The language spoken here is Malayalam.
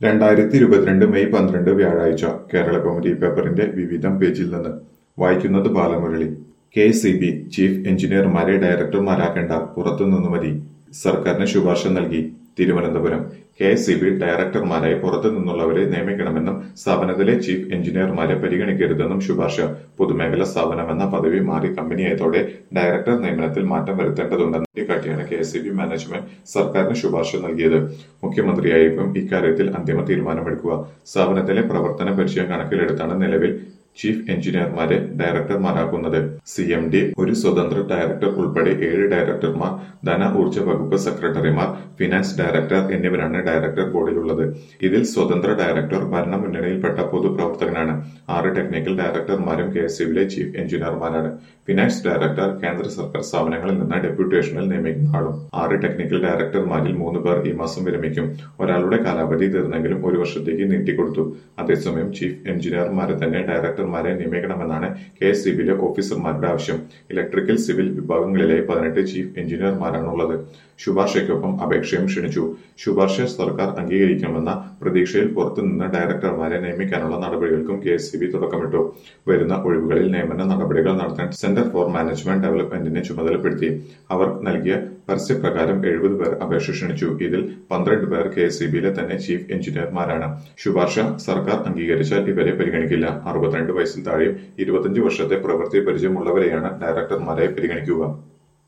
രണ്ടായിരത്തി ഇരുപത്തിരണ്ട് മെയ് പന്ത്രണ്ട് വ്യാഴാഴ്ച കേരള കൗമുദി പേപ്പറിന്റെ വിവിധം പേജിൽ നിന്ന് വായിക്കുന്നത് Balamurali K C B chief എഞ്ചിനീയർമാരെ ഡയറക്ടർമാരാക്കേണ്ട പുറത്തുനിന്ന് മതി സർക്കാരിന് ശുപാർശ നൽകി Thiruvananthapuram K S C B ഡയറക്ടർമാരായി പുറത്തു നിന്നുള്ളവരെ നിയമിക്കണമെന്നും സ്ഥാപനത്തിലെ ചീഫ് എഞ്ചിനീയർമാരെ പരിഗണിക്കരുതെന്നും ശുപാർശ പൊതുമേഖലാ സ്ഥാപനമെന്ന പദവി മാറി കമ്പനിയായതോടെ ഡയറക്ടർ നിയമനത്തിൽ മാറ്റം വരുത്തേണ്ടതുണ്ടെന്ന് ചൂണ്ടിക്കാട്ടിയാണ് K S C B management സർക്കാരിന് ശുപാർശ നൽകിയത് മുഖ്യമന്ത്രിയായിരിക്കും ഇക്കാര്യത്തിൽ അന്തിമ തീരുമാനമെടുക്കുക സ്ഥാപനത്തിലെ പ്രവർത്തന പരിചയം കണക്കിലെടുത്താണ് നിലവിൽ ചീഫ് എഞ്ചിനീയർമാരെ ഡയറക്ടർമാരാക്കുന്നത് സി എം ഡി ഒരു സ്വതന്ത്ര ഡയറക്ടർ ഉൾപ്പെടെ ഏഴ് ഡയറക്ടർമാർ ധന ഊർജ്ജ വകുപ്പ് സെക്രട്ടറിമാർ ഫിനാൻസ് ഡയറക്ടർ എന്നിവരാണ് ഡയറക്ടർ ബോർഡിലുള്ളത് ഇതിൽ സ്വതന്ത്ര ഡയറക്ടർ ഭരണമുന്നണിയിൽപ്പെട്ട പൊതുപ്രവർത്തകനാണ് ആറ് ടെക്നിക്കൽ ഡയറക്ടർമാരും കെ എസ് യുവിലെ ചീഫ് എഞ്ചിനീയർമാരാണ് ഫിനാൻസ് ഡയറക്ടർ കേന്ദ്ര സർക്കാർ സ്ഥാപനങ്ങളിൽ നിന്ന് ഡെപ്യൂട്ടേഷനിൽ നിയമിക്കുന്ന ആളും ആറ് ടെക്നിക്കൽ ഡയറക്ടർമാരിൽ മൂന്ന് പേർ ഈ മാസം വിരമിക്കും ഒരാളുടെ കാലാവധി തീർന്നെങ്കിലും ഒരു വർഷത്തേക്ക് നീട്ടിക്കൊടുത്തു അതേസമയം ചീഫ് എഞ്ചിനീയർമാരെ തന്നെ ഡയറക്ടർമാരെ നിയമിക്കണമെന്നാണ് കെ എസ് സി ബിയിലെ ഓഫീസർമാരുടെ ആവശ്യം ഇലക്ട്രിക്കൽ സിവിൽ വിഭാഗങ്ങളിലെ പതിനെട്ട് ചീഫ് എഞ്ചിനീയർമാരാണുള്ളത് ശുപാർശയ്ക്കൊപ്പം അപേക്ഷയും ക്ഷണിച്ചു ശുപാർശ സർക്കാർ അംഗീകരിക്കുമെന്ന പ്രതീക്ഷയിൽ പുറത്തുനിന്ന് ഡയറക്ടർമാരെ നിയമിക്കാനുള്ള നടപടികൾക്കും കെ എസ് സി ബി തുടക്കമിട്ടു വരുന്ന ഒഴിവുകളിൽ നിയമന നടപടികൾ നടത്താൻ സെന്റർ ഫോർ മാനേജ്മെന്റ് ഡെവലപ്മെന്റിനെ ചുമതലപ്പെടുത്തി അവർ നൽകിയ പരസ്യപ്രകാരം എഴുപത് പേർ അപേക്ഷ ക്ഷണിച്ചു ഇതിൽ പന്ത്രണ്ട് പേർ കെ എസ് സി ബിയിലെ തന്നെ ചീഫ് എഞ്ചിനീയർമാരാണ് ശുപാർശ സർക്കാർ അംഗീകരിച്ചാൽ ഇവരെ പരിഗണിക്കില്ല അറുപത്തിരണ്ട് വയസ്സിൽ താഴെയും ഇരുപത്തിയഞ്ച് വർഷത്തെ പ്രവൃത്തി പരിചയമുള്ളവരെയാണ് ഡയറക്ടർമാരായി പരിഗണിക്കുക